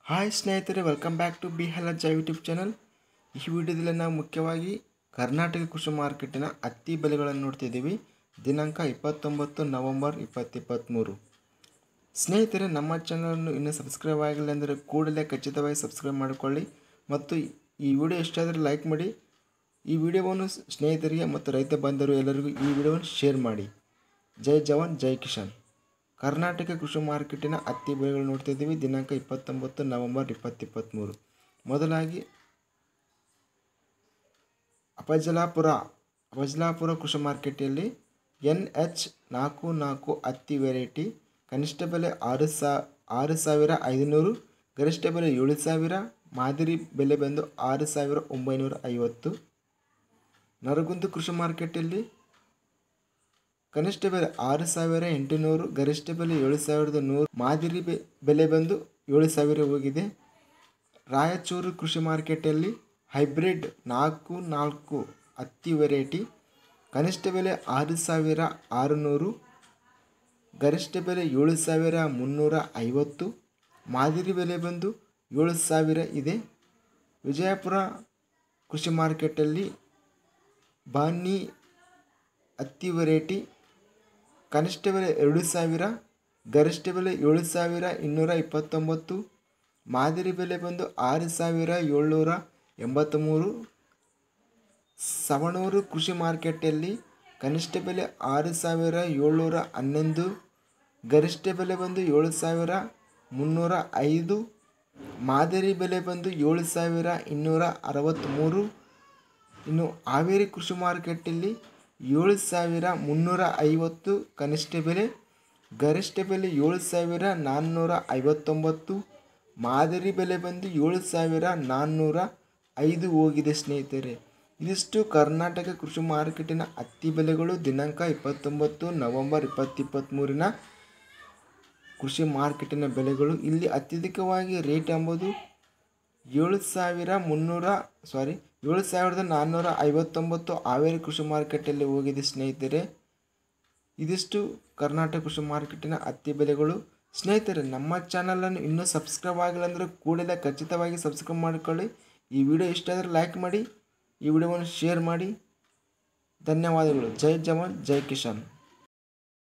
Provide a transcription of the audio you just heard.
hi ಸ್ನೇಹಿತರೆ welcome back to ಬಿ ಹಲಜ ಯೂಟ್ಯೂಬ್ ಚಾನಲ್ ಈ ವಿಡಿಯೋದಲ್ಲಿ ನಾವು ಮುಖ್ಯವಾಗಿ ಕರ್ನಾಟಕ ಕೃಷಿ ಮಾರ್ಕೆಟಿನ ಹತ್ತಿ ಬೆಲೆಗಳನ್ನು ನೋಡ್ತಿದ್ದೀವಿ ದಿನಾಂಕ ಇಪ್ಪತ್ತೊಂಬತ್ತು ನವಂಬರ್ ಇಪ್ಪತ್ತಿಪ್ಪತ್ತ್ಮೂರು ಸ್ನೇಹಿತರೆ ನಮ್ಮ ಚಾನಲನ್ನು ಇನ್ನೂ ಸಬ್ಸ್ಕ್ರೈಬ್ ಆಗಿಲ್ಲ ಅಂದರೆ ಕೂಡಲೇ ಖಚಿತವಾಗಿ ಸಬ್ಸ್ಕ್ರೈಬ್ ಮಾಡಿಕೊಳ್ಳಿ ಮತ್ತು ಈ ವಿಡಿಯೋ ಇಷ್ಟ ಆದರೆ ಲೈಕ್ ಮಾಡಿ ಈ ವಿಡಿಯೋವನ್ನು ಸ್ನೇಹಿತರಿಗೆ ಮತ್ತು ರೈತ ಬಂಧರು ಎಲ್ಲರಿಗೂ ಈ ವಿಡಿಯೋವನ್ನು ಶೇರ್ ಮಾಡಿ ಜೈ ಜವಾನ್ ಜೈ ಕಿಶಾನ್ ಕರ್ನಾಟಕ ಕೃಷಿ ಮಾರ್ಕೆಟಿನ ಹತ್ತಿ ಬೆಲೆಗಳು ನೋಡ್ತಾ ಇದ್ದೀವಿ ದಿನಾಂಕ ಇಪ್ಪತ್ತೊಂಬತ್ತು ನವಂಬರ್ ಇಪ್ಪತ್ತಿಪ್ಪತ್ತ್ಮೂರು ಮೊದಲಾಗಿ ಅಪಜಲಾಪುರ ಅಪಜಲಾಪುರ ಕೃಷಿ ಮಾರ್ಕೆಟಲ್ಲಿ ಎನ್ ಎಚ್ ನಾಲ್ಕು ನಾಲ್ಕು ಹತ್ತಿ ವೆರೈಟಿ ಕನಿಷ್ಠ ಬೆಲೆ ಆರು ಸಾ ಆರು ಸಾವಿರ ಐದುನೂರು ಗರಿಷ್ಠ ಬೆಲೆ ಏಳು ಸಾವಿರ ಮಾದರಿ ಬೆಲೆ ಬಂದು ಆರು ಸಾವಿರ ಒಂಬೈನೂರ ಐವತ್ತು ನರಗುಂದ ಕೃಷಿ ಮಾರ್ಕೆಟಲ್ಲಿ ಕನಿಷ್ಠ ಬೆಲೆ ಆರು ಸಾವಿರ ಎಂಟುನೂರು ಗರಿಷ್ಠ ಬೆಲೆ ಏಳು ಸಾವಿರದ ನೂರು ಮಾದರಿ ಬೆ ಬೆಲೆ ಬಂದು ಏಳು ಸಾವಿರ ಹೋಗಿದೆ ರಾಯಚೂರು ಕೃಷಿ ಮಾರ್ಕೆಟಲ್ಲಿ ಹೈಬ್ರಿಡ್ ನಾಲ್ಕು ನಾಲ್ಕು ಹತ್ತಿ ವೆರೈಟಿ ಕನಿಷ್ಠ ಬೆಲೆ ಆರು ಸಾವಿರ ಆರುನೂರು ಗರಿಷ್ಠ ಬೆಲೆ ಏಳು ಸಾವಿರ ಮುನ್ನೂರ ಐವತ್ತು ಮಾದರಿ ಬೆಲೆ ಬಂದು ಏಳು ಸಾವಿರ ಇದೆ ವಿಜಯಪುರ ಕೃಷಿ ಮಾರ್ಕೆಟಲ್ಲಿ ಬಾನಿ ಹತ್ತಿ ವೆರೈಟಿ ಕನಿಷ್ಠ ಬೆಲೆ ಎರಡು ಸಾವಿರ ಗರಿಷ್ಠ ಬೆಲೆ ಏಳು ಸಾವಿರ ಇನ್ನೂರ ಇಪ್ಪತ್ತೊಂಬತ್ತು ಮಾದರಿ ಬೆಲೆ ಬಂದು ಆರು ಸಾವಿರ ಏಳ್ನೂರ ಎಂಬತ್ತ್ಮೂರು ಸವಣೂರು ಕೃಷಿ ಮಾರ್ಕೆಟಲ್ಲಿ ಕನಿಷ್ಠ ಬೆಲೆ ಆರು ಸಾವಿರ ಏಳ್ನೂರ ಹನ್ನೊಂದು ಗರಿಷ್ಠ ಬೆಲೆ ಬಂದು ಏಳು ಸಾವಿರ ಮುನ್ನೂರ ಐದು ಮಾದರಿ ಬೆಲೆ ಬಂದು ಏಳು ಸಾವಿರ ಇನ್ನೂರ ಅರವತ್ತ್ಮೂರು ಇನ್ನು ಹಾವೇರಿ ಕೃಷಿ ಮಾರ್ಕೆಟಲ್ಲಿ ಏಳು ಸಾವಿರ ಮುನ್ನೂರ ಐವತ್ತು ಕನಿಷ್ಠ ಬೆಲೆ ಗರಿಷ್ಠ ಬೆಲೆ ಏಳು ಸಾವಿರ ನಾನ್ನೂರ ಐವತ್ತೊಂಬತ್ತು ಮಾದರಿ ಬೆಲೆ ಬಂದು ಏಳು ಸಾವಿರ ನಾನ್ನೂರ ಐದು ಹೋಗಿದೆ ಸ್ನೇಹಿತರೆ ಇದಿಷ್ಟು ಕರ್ನಾಟಕ ಕೃಷಿ ಮಾರ್ಕೆಟಿನ ಹತ್ತಿ ಬೆಲೆಗಳು ದಿನಾಂಕ ಇಪ್ಪತ್ತೊಂಬತ್ತು ನವಂಬರ್ ಇಪ್ಪತ್ತಿಪ್ಪತ್ತ್ಮೂರಿನ ಕೃಷಿ ಮಾರ್ಕೆಟಿನ ಬೆಲೆಗಳು ಇಲ್ಲಿ ಅತ್ಯಧಿಕವಾಗಿ ರೇಟ್ ಎಂಬುದು ಏಳು ಸಾವಿರ ಮುನ್ನೂರ ಸಾರಿ ಏಳು ಸಾವಿರದ ನಾನ್ನೂರ ಐವತ್ತೊಂಬತ್ತು ಹಾವೇರಿ ಕೃಷಿ ಮಾರ್ಕೆಟಲ್ಲಿ ಹೋಗಿದೆ ಸ್ನೇಹಿತರೆ ಇದಿಷ್ಟು ಕರ್ನಾಟಕ ಕೃಷಿ ಮಾರ್ಕೆಟಿನ ಹತ್ತಿ ಬೆಲೆಗಳು ಸ್ನೇಹಿತರೆ ನಮ್ಮ ಚಾನಲನ್ನು ಇನ್ನೂ ಸಬ್ಸ್ಕ್ರೈಬ್ ಆಗಿಲ್ಲ ಅಂದರೆ ಕೂಡಲೇ ಖಚಿತವಾಗಿ ಸಬ್ಸ್ಕ್ರೈಬ್ ಮಾಡಿಕೊಳ್ಳಿ ಈ ವಿಡಿಯೋ ಇಷ್ಟ ಆದರೆ ಲೈಕ್ ಮಾಡಿ ಈ ವಿಡಿಯೋವನ್ನು ಶೇರ್ ಮಾಡಿ ಧನ್ಯವಾದಗಳು ಜೈ ಜವಾನ್ ಜೈ ಕಿಶಾನ್